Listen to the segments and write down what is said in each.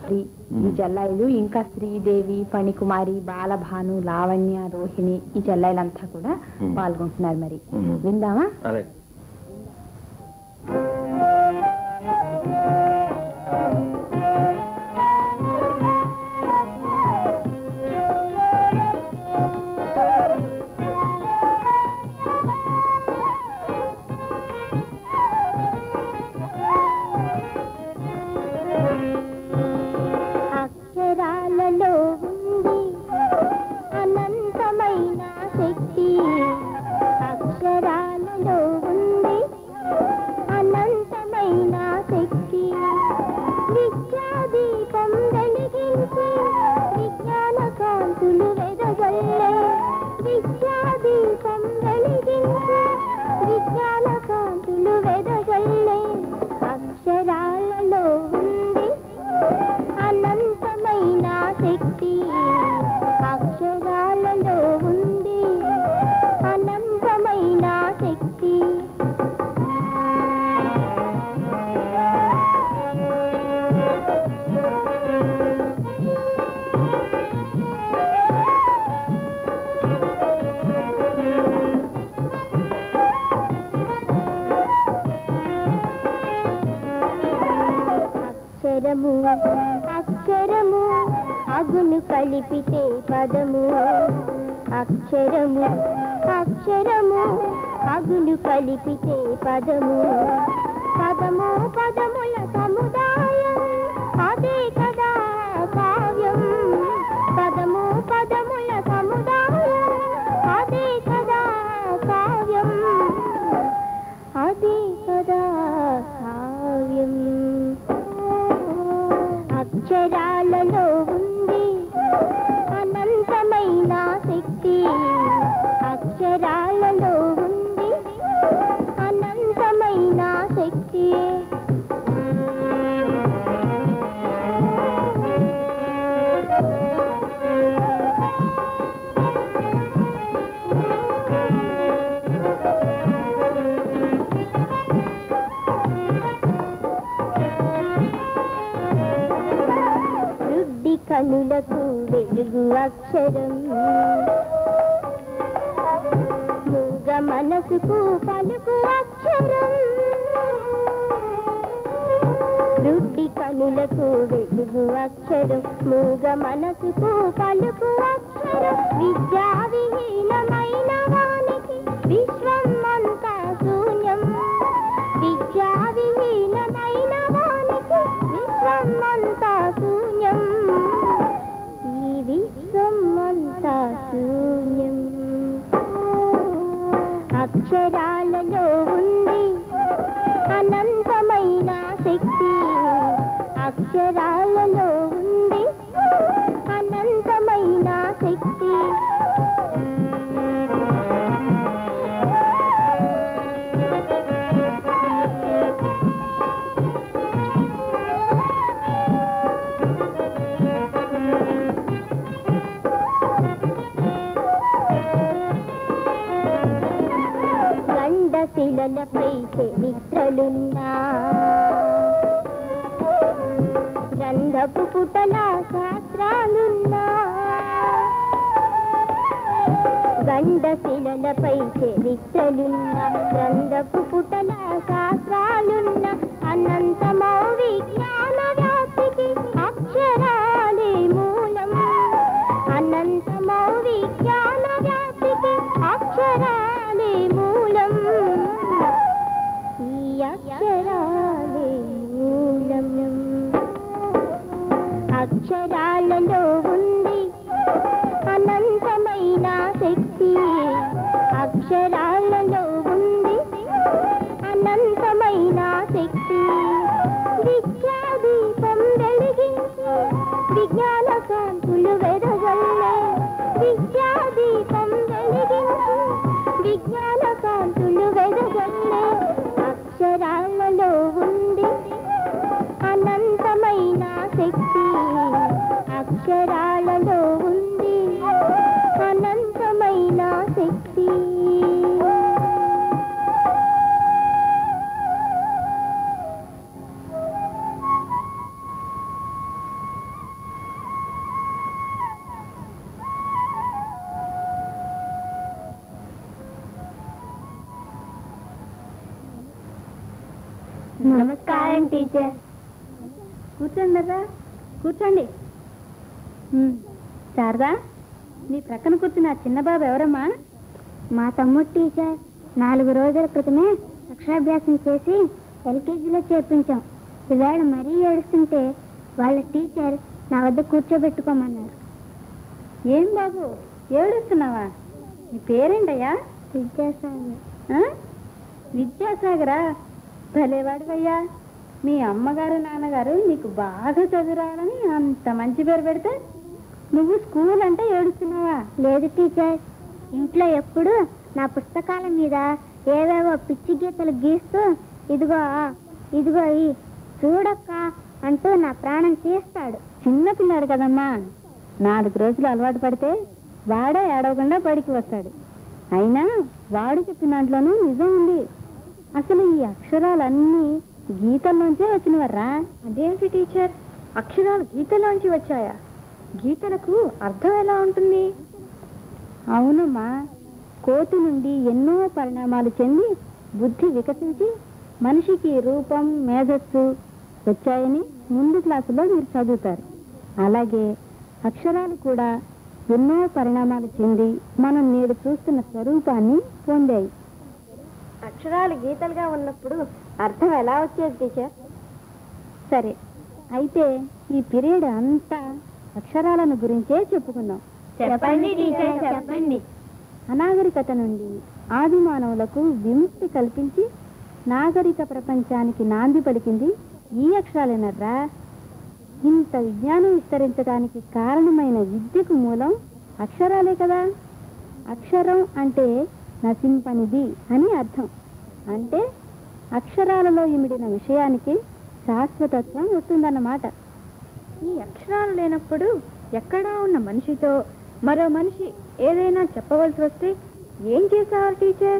శ్రీ ఈ చెల్లాయిలు ఇంకా శ్రీదేవి ఫణికుమారి బాలభాను లావణ్య రోహిణి ఈ చెల్లాయిలంతా కూడా మ్మ్. పాల్గొంటున్నారు మరి మ్మ్. విందామా అలాగే అక్షరాలలో ఉంది అనంతమైన శక్తి అక్షరాలలో ఉంది అనంతమైన శక్తి విద్యా దీపం వెలిగించి విజ్ఞాన కాంతులు వెదగల్లే విద్యా దీపం వెలిగించి విజ్ఞాన కాంతులు వెదగల్లే అక్షరాలలో ఉంది అనంతమైన శక్తి అక్షరాలలో ఉంది అనంతమైన శక్తి అక్షరము అక్షరము అగును కలిపితే పదము అక్షరము అక్షరము అగును కలిపితే పదము పదము పదముల సముదాయం అదే కదా కావ్యం పదము పదముల సముదాయం అదే కదా కావ్యం అదే కదా కావ్యం అక్షరాలలో ఉంది అనంతమైన శక్తి అక్షరాలలో ఉంది అనంతమైన శక్తి రుడ్డి కనులకు వెలుగు అక్షరం మూగ మనసుకు పలుకు అక్షరం రుడ్డి కనులకు వెలుగు అక్షరం మూగ మనసుకు పలుకు అక్షరం విద్యా విహీనమైన వానికి విశ్వం అంతా శూన్యం విద్యా విహీనమైన వానికి విశ్వం అంతా శూన్యం ఈ విశ్వం అంతా శూన్యం అక్షరాలలో ఉంది అనంతమైన శక్తి అక్షరాలలో ఉంది అనంతమైన శక్తి గండశిలలపై చరిత్రలున్నా గంధపు పుటల శాస్త్రాలున్నా గండశిలలపై చరిత్రలున్నా గ్రంథపు పుటల శాస్త్రాలున్నా అనంతమో విజ్ఞాన వ్యాప్తికి అక్షరాలే మూలం అనంతమో విజ్ఞాన వ్యాప్తికి అక్షరాలే మూలం ఈ అక్షరాలే మూలం అక్షరాలలో ఉంది అనంతమైన శక్తి అక్షరాలలో ఉంది అనంతమైన శక్తి విద్యా దీపం వెలిగించి విజ్ఞాన కాంతులు వెదగల్లే విద్యా దీపం వెలిగించి విజ్ఞాన కాంతులు వెదగల్లే అక్షరాలలో ఉంది అనంతమైన శక్తి అక్షరాలలో ఉంది అనంతమైన శక్తి నమస్కారం టీచర్ కూర్చోండి రా కూర్చోండి ఉమ్, శారదా నీ ప్రక్కన కూర్చున్న ఆ చిన్న బాబు ఎవరమ్మా మా తమ్ముడు టీచర్ నాలుగు రోజుల క్రితమే అక్షరాభ్యాసం చేసి ఎల్కేజీలో చేర్పించాం ఇవాళ మరీ ఏడుస్తుంటే వాళ్ళ టీచర్ నా వద్ద కూర్చోబెట్టుకోమన్నారు ఏం బాబు ఏడుస్తున్నావా నీ పేరేంటయ్యా విద్యాసాగర్ ఆ? విద్యాసాగరా భలేవాడివయ్యా మీ అమ్మగారు నాన్నగారు నీకు బాగా చదువురాలని అంత మంచి పేరు పెడితే నువ్వు స్కూల్ అంటే ఏడుస్తున్నావా లేదు టీచర్ ఇంట్లో ఎప్పుడు నా పుస్తకాల మీద ఏవేవో పిచ్చి గీతలు గీస్తూ ఇదిగో ఇదిగో ఈ చూడక్క అంటూ నా ప్రాణం తీస్తాడు చిన్న పిల్లాడు కదమ్మా నాలుగు రోజులు అలవాటు పడితే వాడే ఏడవకుండా బడికి వస్తాడు అయినా వాడు చెప్పిన దాంట్లోనూ నిజం ఉంది అసలు ఈ అక్షరాలన్నీ గీతల్లోంచే వచ్చినవర్రా అదేంటి టీచర్ అక్షరాలు గీతలోంచి వచ్చాయా గీతలకు అర్థం ఎలా ఉంటుంది అవునమ్మా కోతి నుండి ఎన్నో పరిణామాలు చెంది బుద్ధి వికసించి మనిషికి రూపం మేధస్సు వచ్చాయని ముందు క్లాసులో మీరు చదువుతారు అలాగే అక్షరాలు కూడా ఎన్నో పరిణామాలు చెంది మనం నేడు చూస్తున్న స్వరూపాన్ని పొందాయి అక్షరాలు గీతలుగా ఉన్నప్పుడు అర్థం ఎలా వచ్చేది టీచర్ సరే అయితే ఈ పీరియడ్ అంతా అక్షరాలను గురించే చెప్పుకుందాం చెప్పండి టీచర్ చెప్పండి అనాగరికత నుండి ఆది మానవులకు విముక్తి కల్పించి నాగరిక ప్రపంచానికి నాంది పలికింది ఈ అక్షరాలేనర్రా ఇంత విజ్ఞానం విస్తరించడానికి కారణమైన విద్యకు మూలం అక్షరాలే కదా అక్షరం అంటే నశింపనిది అని అర్థం అంటే అక్షరాలలో ఇమిడిన విషయానికి శాశ్వతత్వం వస్తుందన్నమాట ఈ అక్షరాలు లేనప్పుడు ఎక్కడా ఉన్న మనిషితో మరో మనిషి ఏదైనా చెప్పవలసి వస్తే ఏం చేసేవారు టీచర్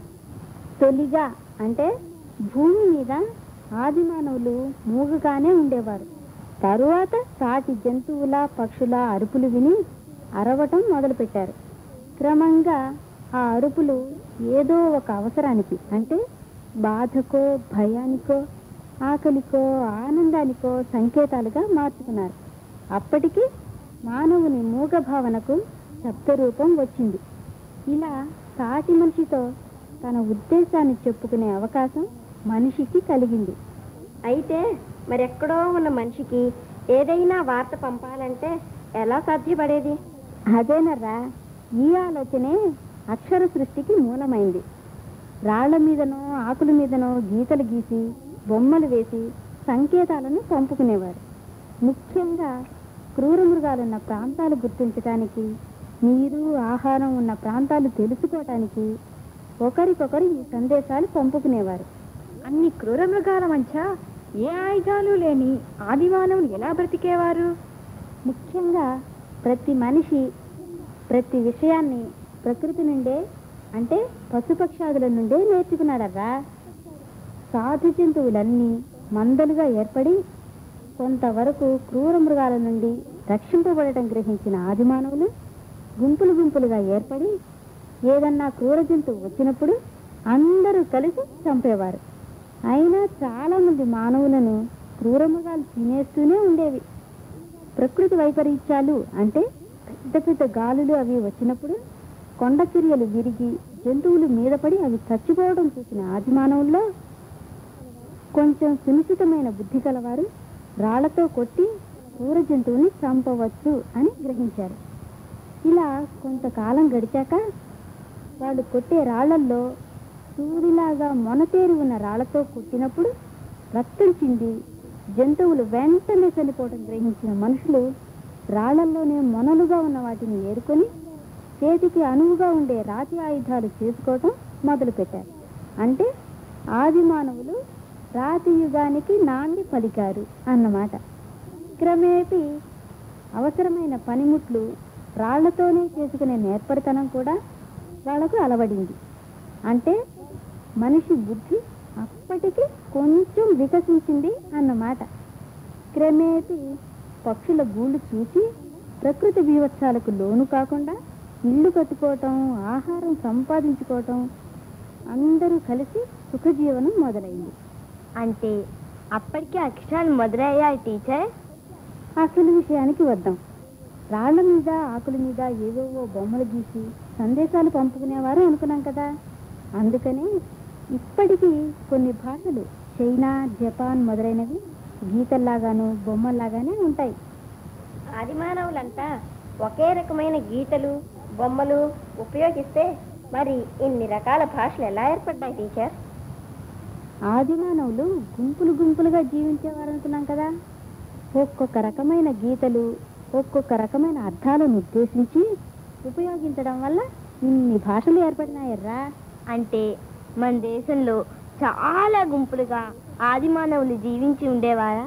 తొలిగా అంటే భూమి మీద ఆది మానవులు మూగగానే ఉండేవారు తరువాత సాటి జంతువుల పక్షుల అరుపులు విని అరవటం మొదలుపెట్టారు క్రమంగా ఆ అరుపులు ఏదో ఒక అవసరానికి అంటే బాధకో భయానికో ఆకలికో ఆనందానికో సంకేతాలుగా మార్చుకున్నారు అప్పటికి మానవుని మూగ భావనకు శబ్దరూపం వచ్చింది ఇలా సాటి మనిషితో తన ఉద్దేశాన్ని చెప్పుకునే అవకాశం మనిషికి కలిగింది అయితే మరెక్కడో ఉన్న మనిషికి ఏదైనా వార్త పంపాలంటే ఎలా సాధ్యపడేది అదేనర్రా ఈ ఆలోచనే అక్షర సృష్టికి మూలమైంది రాళ్ల మీదనో ఆకుల మీదనో గీతలు గీసి బొమ్మలు వేసి సంకేతాలను పంపుకునేవారు ముఖ్యంగా క్రూర మృగాలున్న ప్రాంతాలు గుర్తించడానికి నీరు ఆహారం ఉన్న ప్రాంతాలు తెలుసుకోవటానికి ఒకరికొకరు ఈ సందేశాలు పంపుకునేవారు అన్ని క్రూర మృగాల మధ్య ఏ ఆయుధాలు లేని ఆదిమానవులు ఎలా బ్రతికేవారు ముఖ్యంగా ప్రతి మనిషి ప్రతి విషయాన్ని ప్రకృతి నుండే అంటే పశుపక్షాదుల నుండే నేర్చుకున్నాడర్రా సాధు జంతువులన్నీ మందలుగా ఏర్పడి కొంతవరకు క్రూర మృగాల నుండి రక్షింపబడటం గ్రహించిన ఆదిమానవులు గుంపులు గుంపులుగా ఏర్పడి ఏదన్నా క్రూర జంతువు వచ్చినప్పుడు అందరూ కలిసి చంపేవారు అయినా చాలా మంది మానవులను క్రూర మృగాలు తినేస్తూనే ఉండేవి ప్రకృతి వైపరీత్యాలు అంటే పెద్ద పెద్ద గాలులు అవి వచ్చినప్పుడు కొండ చర్యలు విరిగి జంతువులు మీద పడి అవి చచ్చిపోవడం చూసిన ఆది మానవుల్లో కొంచెం సునిశ్చితమైన బుద్ధి కలవారు రాళ్లతో కొట్టి క్రూర జంతువుని చంపవచ్చు అని గ్రహించారు ఇలా కొంతకాలం గడిచాక వాళ్ళు కొట్టే రాళ్లల్లో సూదిలాగా మొనతేరి ఉన్న రాళ్లతో కొట్టినప్పుడు రక్తం చింది జంతువులు వెంటనే చనిపోవడం గ్రహించిన మనుషులు రాళ్లల్లోనే మొనలుగా ఉన్న వాటిని ఏరుకొని చేతికి అనువుగా ఉండే రాతి ఆయుధాలు చేసుకోవటం మొదలుపెట్టారు అంటే ఆది మానవులు రాతి యుగానికి నాంది పలికారు అన్నమాట క్రమేపీ అవసరమైన పనిముట్లు రాళ్లతోనే చేసుకునే నేర్పరితనం కూడా వాళ్ళకు అలవడింది అంటే మనిషి బుద్ధి అప్పటికి కొంచెం వికసించింది అన్నమాట క్రమేపీ పక్షుల గూళ్ళు చూసి ప్రకృతి బీభత్సాలకు లోను కాకుండా ఇల్లు కట్టుకోవటం ఆహారం సంపాదించుకోవటం అందరూ కలిసి సుఖజీవనం మొదలైంది అంటే అప్పటికే అక్షరాలు మొదలయ్యాయి టీచర్ అసలు విషయానికి వద్దాం రాళ్ల మీద ఆకుల మీద ఏవేవో బొమ్మలు గీసి సందేశాలు పంపుకునేవారు అనుకున్నాం కదా అందుకని ఇప్పటికీ కొన్ని భాషలు చైనా జపాన్ మొదలైనవి గీతల్లాగాను బొమ్మల్లాగానే ఉంటాయి ఆదిమానవులంతా ఒకే రకమైన గీతలు బొమ్మలు ఉపయోగిస్తే మరి ఇన్ని రకాల భాషలు ఎలా ఏర్పడ్డాయి టీచర్ ఆదిమానవులు గుంపులు గుంపులుగా జీవించేవారు అనుకున్నాం కదా ఒక్కొక్క రకమైన గీతలు ఒక్కొక్క రకమైన అర్థాలను ఉద్దేశించి ఉపయోగించడం వల్ల ఇన్ని భాషలు ఏర్పడినాయర్రా అంటే మన దేశంలో చాలా గుంపులుగా ఆదిమానవులు జీవించి ఉండేవారా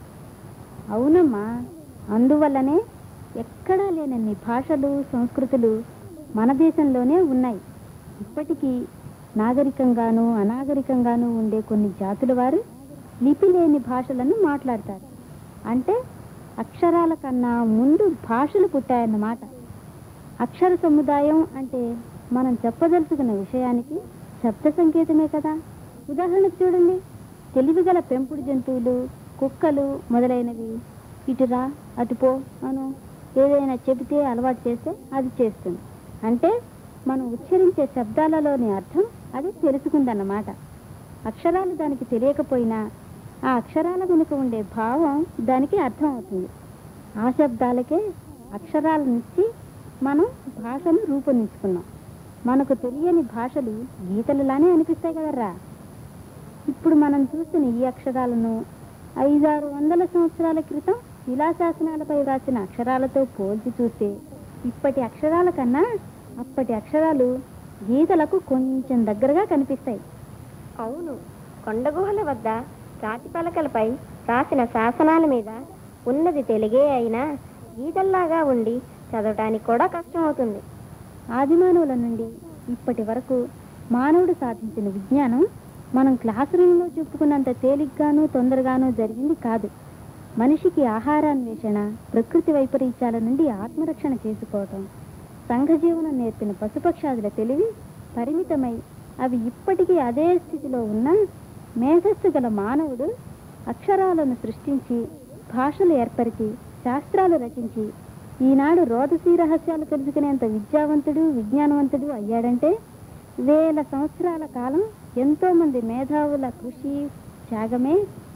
అవునమ్మా అందువల్లనే ఎక్కడా లేనన్ని భాషలు సంస్కృతులు మన దేశంలోనే ఉన్నాయి ఇప్పటికీ నాగరికంగాను అనాగరికంగాను ఉండే కొన్ని జాతుల వారు లిపి లేని భాషలను మాట్లాడతారు అంటే అక్షరాల కన్నా ముందు భాషలు పుట్టాయన్నమాట అక్షర సముదాయం అంటే మనం చెప్పదలుచుకున్న విషయానికి శబ్ద సంకేతమే కదా ఉదాహరణకు చూడండి తెలివిగల పెంపుడు జంతువులు కుక్కలు మొదలైనవి ఇటురా అటుపో అను ఏదైనా చెబితే అలవాటు చేస్తే అది చేస్తుంది అంటే మనం ఉచ్చరించే శబ్దాలలోని అర్థం అది తెలుసుకుందన్నమాట అక్షరాలు దానికి తెలియకపోయినా ఆ అక్షరాల వెనుక ఉండే భావం దానికి అర్థం అవుతుంది ఆ శబ్దాలకే అక్షరాలనిచ్చి మనం భాషను రూపొందించుకున్నాం మనకు తెలియని భాషలు గీతలులానే అనిపిస్తాయి కదరా ఇప్పుడు మనం చూస్తున్న ఈ అక్షరాలను ఐదారు వందల సంవత్సరాల క్రితం శిలాశాసనాలపై రాసిన అక్షరాలతో పోల్చి చూస్తే ఇప్పటి అక్షరాల కన్నా అప్పటి అక్షరాలు గీతలకు కొంచెం దగ్గరగా కనిపిస్తాయి అవును కొండగుహల వద్ద రాతి పలకలపై రాసిన శాసనాల మీద ఉన్నది తెలుగే అయినా గీతల్లాగా ఉండి చదవటానికి కూడా కష్టమవుతుంది ఆదిమానవుల నుండి ఇప్పటి వరకు మానవుడు సాధించిన విజ్ఞానం మనం క్లాస్ రూమ్లో చెప్పుకున్నంత తేలిగ్గాను తొందరగాను జరిగింది కాదు మనిషికి ఆహారాన్వేషణ ప్రకృతి వైపరీత్యాల నుండి ఆత్మరక్షణ చేసుకోవటం సంఘజీవనం నేర్పిన పశుపక్షాదుల తెలివి పరిమితమై అవి ఇప్పటికీ అదే స్థితిలో ఉన్న మేధస్సు గల మానవుడు అక్షరాలను సృష్టించి భాషలు ఏర్పరిచి శాస్త్రాలు రచించి ఈనాడు రోదసీ రహస్యాలు తెలుసుకునేంత విద్యావంతుడు విజ్ఞానవంతుడు అయ్యాడంటే వేల సంవత్సరాల కాలం ఎంతో మంది మేధావుల కృషి త్యాగమే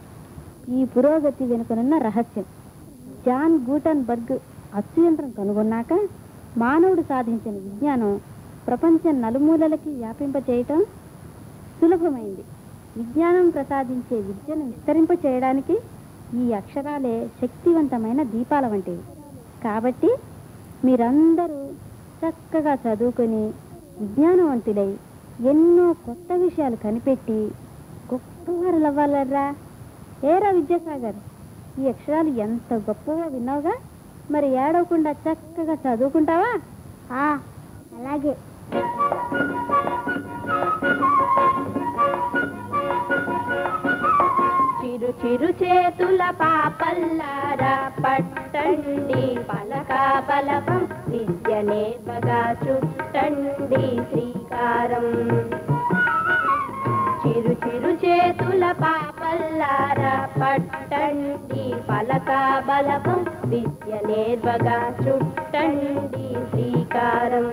ఈ పురోగతి వెనుకనున్న రహస్యం జాన్ గూటన్ బర్గ్ అచ్చు యంత్రం కనుగొన్నాక మానవుడు సాధించిన విజ్ఞానం ప్రపంచం నలుమూలలకి వ్యాపింపచేయటం సులభమైంది విజ్ఞానం ప్రసాదించే విద్యను విస్తరింప చేయడానికి ఈ అక్షరాలే శక్తివంతమైన దీపాల వంటివి కాబట్టి మీరందరూ చక్కగా చదువుకొని విజ్ఞానవంతులై ఎన్నో కొత్త విషయాలు కనిపెట్టి గొప్పవారు అవ్వాలరా ఏరా విద్యాసాగర్ ఈ అక్షరాలు ఎంత గొప్పగా విన్నావుగా మరి ఏడవకుండా చక్కగా చదువుకుంటావా ఆ, అలాగే చిరు చిరు చేతుల పాపల్లారా పట్టండి పలక బలపం విద్య నేర్వగా చుట్టండి శ్రీకారం చిరు చిరు చేతుల పాపల్లారా పట్టండి పలక బలపం విద్య నేర్వగా చుట్టండి శ్రీకారం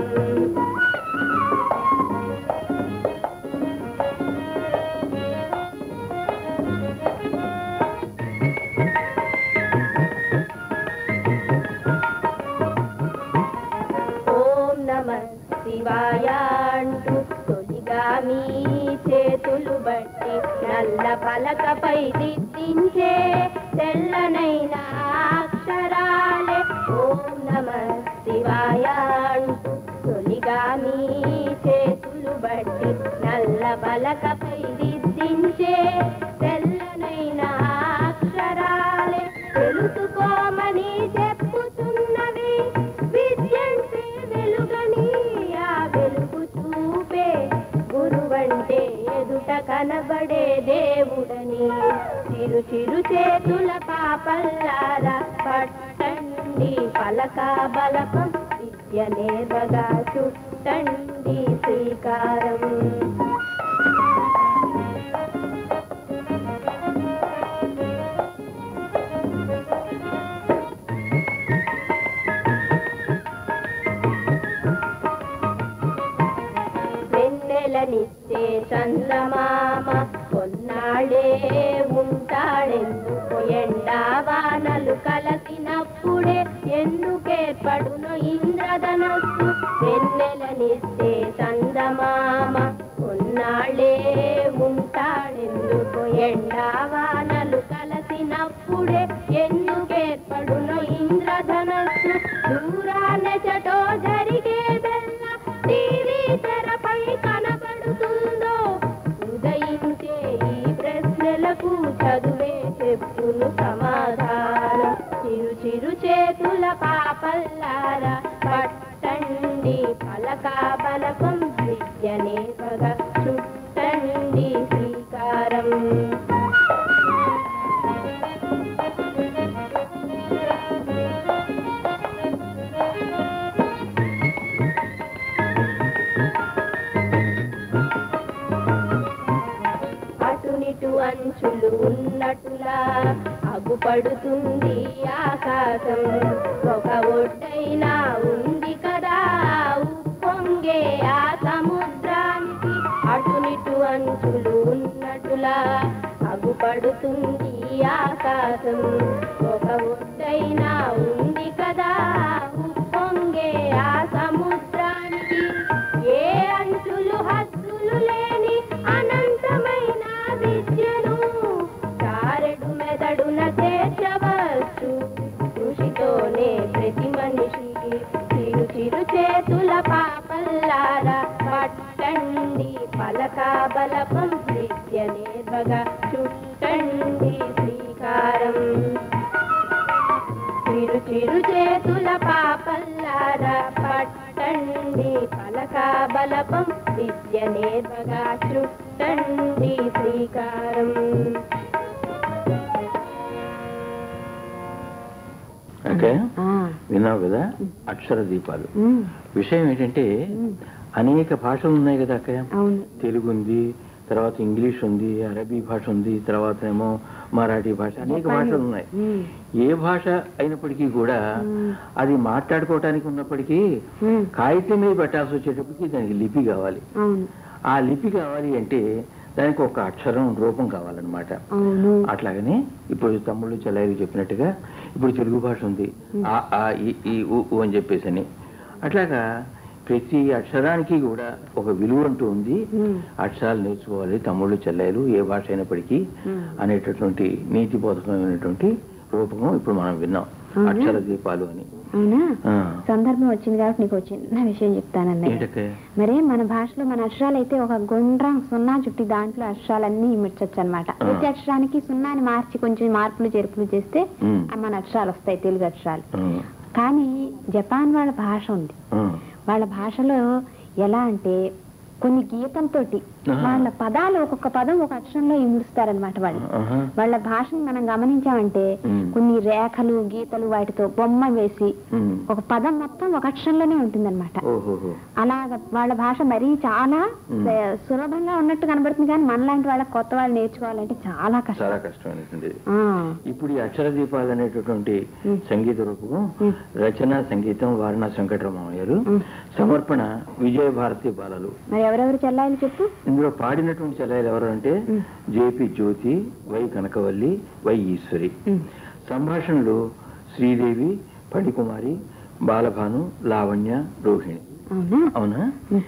ఓం నమ శివాయ అంటూ తొలిగా మీ చేతులు బట్టి నల్ల పలకపై దిద్దించే తెల్లనైన అక్షరాలే ఓం నమ శివాయ అంటూ తొలిగా మీ చేతులు బట్టి నల్ల పలకపై దిద్దించే తెల్లనైన అక్షరాలే తెలుసుకోమని చెప్పుతున్నవి విద్యంటే వెలుగని ఆ వెలుగు చూపే గురువంటే ఎదుట కనబడే దేవుడని చిరు చిరు చేతుల పాపల్లారా పట్టండి పలక బలపం విద్య నేర్వగా చుట్టండి శ్రీకారం చందమామ కొన్నాళ్ళే ఉంటాడెందుకు ఎండా వానలు కలసినప్పుడే ఎందుకేర్పడును ఇంద్రధనస్సు వెన్నెలనిస్తే చందమామ కొన్నాళ్ళే ఉంటాడెందుకు ఎండా వానలు కలసినప్పుడే ఎందుకేర్పడును ఇంద్రధనస్సు దూరాన చటో జరిగేదెల్ల టీవీ తెరపై కనబడుతుందో ఉదయించే ఈ ప్రశ్నలకు చదువే చెప్పును సమాధానం చిరు చిరు చేతుల పాపల్లారా పట్టండి పలకా బలపం విద్యనే పగ చుట్టండి శ్రీకారం అటునిటు అంచులు ఉన్నట్టులా అగుపడుతుంది ఆకాశం ఒక ఒడ్డైనా ఉంది కదా ఉప్పొంగే ఆ సముద్రానికి అటునిటు అంచులు ఉన్నట్టులా అగుపడుతుంది ఆకాశం ఒక ఒడ్డైనా ఉంది కదా ఉప్పొంగే ఆ సముద్రానికి ఏ అంచులు హద్దులు లేని అనంతమైన విద్యను చారెడు మెదడున చేర్చవచ్చు కృషితోనే ప్రతి మనిషి చిరు చిరు చేతుల పాపల్లారా పట్టండి పలకా బలపం విద్య నేర్వగా చుట్టండి శ్రీకారం చిరు చిరు చేతుల పాపల్లారా పట్టండి పలకా బలపం విద్య నేర్వగా చుట్టండి శ్రీకారం ఓకే ఆ, విన్నావు కదా అక్షర దీపాలు ఉమ్, విషయం ఏంటంటే ఉమ్, అనేక భాషలు ఉన్నాయి కదా అక్కడ అవును తెలుగు ఉంది తర్వాత ఇంగ్లీష్ ఉంది అరబీ భాష ఉంది తర్వాత ఏమో మరాఠీ భాష అనేక జపానీ. భాషలు ఉన్నాయి ఉమ్, ఏ భాష అయినప్పటికీ కూడా ఉమ్, అది మాట్లాడుకోవటానికి ఉన్నప్పటికీ ఉమ్, కాగితం మీద పెట్టాల్సి వచ్చేటప్పటికి దానికి లిపి కావాలి అవును ఆ లిపి కావాలి అంటే దానికి ఒక అక్షరం రూపం కావాలన్నమాట అవును అట్లాగనే ఇప్పుడు తమ్ముళ్ళు చెల్లాయిలు చెప్పినట్టుగా ఇప్పుడు తెలుగు భాష ఉంది ఆ ఆ ఈ ఈ ఉ ఊ అని చెప్పేసి అని అట్లాగా ప్రతి అక్షరానికి కూడా ఒక విలువ అంటూ ఉంది ఉమ్, అక్షరాలు నేర్చుకోవాలి తమ్ముళ్ళు చెల్లాయిలు ఏ భాష అయినప్పటికీ ఉమ్. అనేటటువంటి నీతి బోధకమైనటువంటి రూపం ఇప్పుడు మనం విన్నాం అవునా? అక్షర దీపాలు అని అవునా ఆ. సందర్భం వచ్చింది కాబట్టి నీకు ఒక చిన్న విషయం చెప్తానన్నయ్య ఏంటక్కే మరి మన భాషలో మన అక్షరాలు అయితే ఒక గుండ్రం సున్నా చుట్టి దాంట్లో అక్షరాలన్నీ ఇమిడ్చొచ్చు అనమాట ప్రతి అక్షరానికి సున్నాని మార్చి కొంచెం మార్పులు చేర్పులు చేస్తే ఉమ్. ఆ మన అక్షరాలు వస్తాయి తెలుగు అక్షరాలు ఉమ్, కానీ జపాన్ వాళ్ళ భాష ఉంది ఉమ్, వాళ్ళ భాషలో ఎలా అంటే కొన్ని గీతంతో ఆహా. వాళ్ళ పదాలు ఒక్కొక్క పదం ఒక అక్షరంలో ఇముడుస్తారనమాట వాళ్ళు ఆహా. వాళ్ళ భాషను మనం గమనించామంటే ఉమ్. కొన్ని రేఖలు గీతలు వాటితో బొమ్మ వేసి ఉమ్. ఒక పదం మొత్తం ఒక అక్షరంలోనే ఉంటుందన్నమాట ఓహోహో అలాగ వాళ్ళ భాష మరీ చాలా ఉమ్. స- సులభంగా ఉన్నట్టు కనబడుతుంది కానీ మనలాంటి వాళ్ళకి కొత్త వాళ్ళు నేర్చుకోవాలంటే చాలా కష్టం చాలా కష్టమైనటువంటిది ఆ, ఇప్పుడు ఈ అక్షర దీపాలు అనేటటువంటి ఉమ్. సంగీత రూపం ఉమ్. రచన సంగీతం వారణాసి వెంకటరమణ గారు ఉమ్. సమర్పణ విజయ భారతి బాలలు మరి ఎవరెవరు చెల్లాయిలు చెప్పు ఇందులో పాడినటువంటి చెల్లెలు ఎవరు అంటే ఉమ్. J P Jyothi Y Kanakavalli Y Eshwari ఉమ్. సంభాషణలు శ్రీదేవి పణికుమారి బాలభాను లావణ్య రోహిణి అవునా అవునా ఉమ్.